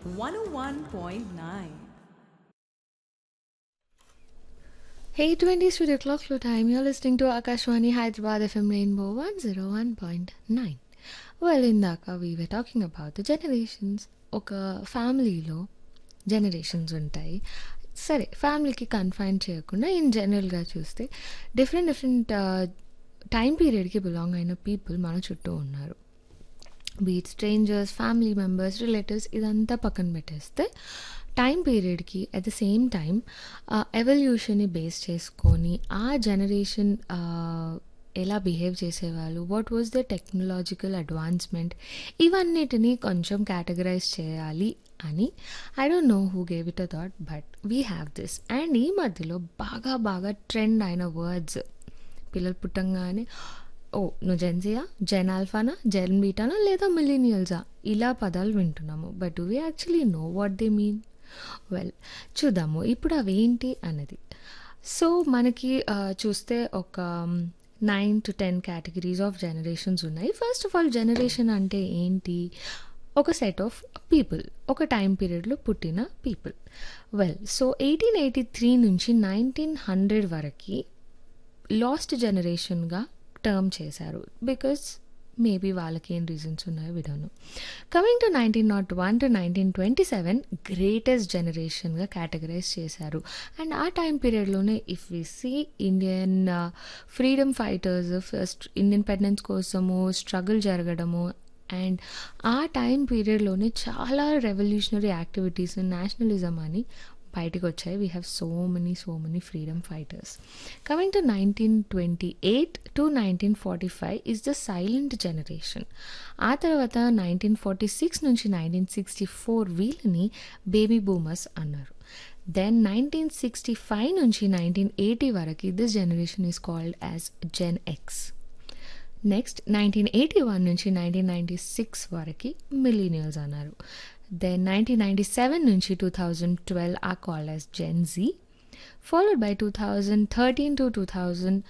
101.9. Hey, 20 studio clock flow time. You're listening to Akashwani Hyderabad FM Rainbow 101.9. Well, ఇందాక we were talking about the generations. ఒక ఫ్యామిలీలో generations ఉంటాయి సరే ఫ్యామిలీకి confine చేయకుండా ఇన్ జనరల్గా చూస్తే డిఫరెంట్ డిఫరెంట్ టైం పీరియడ్కి బిలాంగ్ అయిన పీపుల్ మన చుట్టూ ఉన్నారు be it strangers family members relatives ఇదంతా పక్కన పెట్టేస్తే టైం పీరియడ్కి అట్ ద సేమ్ టైం ఎవల్యూషన్ని బేస్ చేసుకొని ఆ జనరేషన్ ఎలా బిహేవ్ చేసేవాళ్ళు what was the technological advancement ఇవన్నిటిని కొంచెం కేటగరైజ్ చేయాలి అని I don't know who gave it a thought but we have this and ఈ మధ్యలో బాగా బాగా ట్రెండ్ అయిన వర్డ్స్ పిల్లలు పుట్టంగానే ఓ నువ్వు జెన్జియా జెన్ ఆల్ఫానా జెన్ బీటానా లేదా మిలీనియల్సా ఇలా పదాలు వింటున్నాము but we actually know what they mean well చూద్దాము ఇప్పుడు అవేంటి అన్నది సో మనకి చూస్తే ఒక nine to ten categories of generations ఉన్నాయి ఫస్ట్ ఆఫ్ ఆల్ జనరేషన్ అంటే ఏంటి ఒక సెట్ ఆఫ్ పీపుల్ ఒక టైం పీరియడ్లో పుట్టిన people well so eighteen eighty three నుంచి నైన్టీన్ హండ్రెడ్ వరకు లాస్ట్ జనరేషన్గా టర్మ్ చేశారు బికాస్ మేబీ వాళ్ళకి ఏం రీజన్స్ ఉన్నాయో విడోను coming to nineteen naught one to nineteen twenty seven greatest జనరేషన్గా కేటగరైజ్ చేశారు అండ్ ఆ టైం పీరియడ్లోనే if we see Indian freedom fighters first independence కోసము స్ట్రగుల్ జరగడము అండ్ ఆ టైం పీరియడ్లోనే చాలా రెవల్యూషనరీ యాక్టివిటీస్ నేషనలిజం అని బయటకు వచ్చాయి we have so many so many freedom fighters coming to nineteen twenty eight to nineteen forty five is the silent generation ఆ తర్వాత నైన్టీన్ ఫార్టీ సిక్స్ నుంచి నైన్టీన్ సిక్స్టీ ఫోర్ వీళ్ళని baby boomers అన్నారు then nineteen sixty five నుంచి nineteen eighty వరకు this generation is called as Gen X next nineteen eighty one నుంచి nineteen ninety six వరకు millennials అన్నారు దెన్ నైన్టీన్ నైంటీ సెవెన్ నుంచి two thousand twelve ఆ call as Gen Z followed by two thousand thirteen to two thousand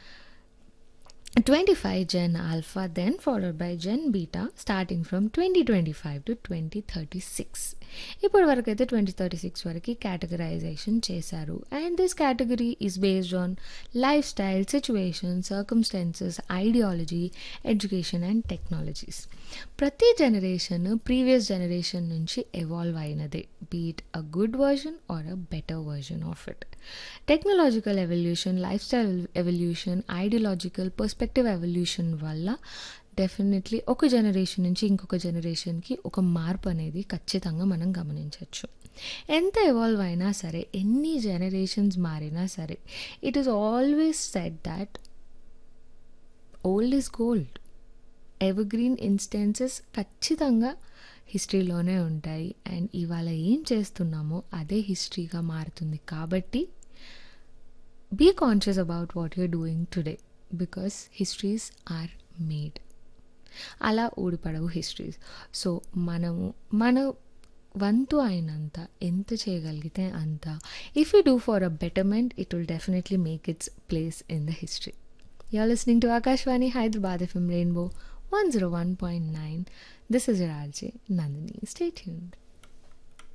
twenty five Gen Alpha then followed by Gen Beta starting from twenty twenty five to twenty thirty six ఇప్పటి వరకు అయితే twenty thirty six వరకు categorization చేశారు and this category is based on lifestyle situation circumstances ideology education and technologies ప్రతి generation previous generation నుంచి evolve అయినదే be it a good version or a better version of it technological evolution lifestyle evolution ideological perspective evolution వల్ల definitely ఒక generation నుంచి ఇంకొక జనరేషన్కి ఒక మార్పు అనేది ఖచ్చితంగా మనం గమనించవచ్చు ఎంత ఎవాల్వ్ అయినా సరే ఎన్ని జనరేషన్స్ మారినా సరే it is always said that old is gold evergreen instances ఖచ్చితంగా హిస్టరీలోనే ఉంటాయి అండ్ ఇవాళ ఏం చేస్తున్నామో అదే హిస్టరీగా మారుతుంది కాబట్టి be conscious about what you're doing today because histories are made అలా ఊడిపడవు హిస్టరీస్ సో మనము మన వంతు అయినంత ఎంత చేయగలిగితే అంత if you do for a betterment it will definitely make its place in the history you are listening to Akashvani Hyderabad FM Rainbow 101.9. This is your RJ Nandini. Stay tuned.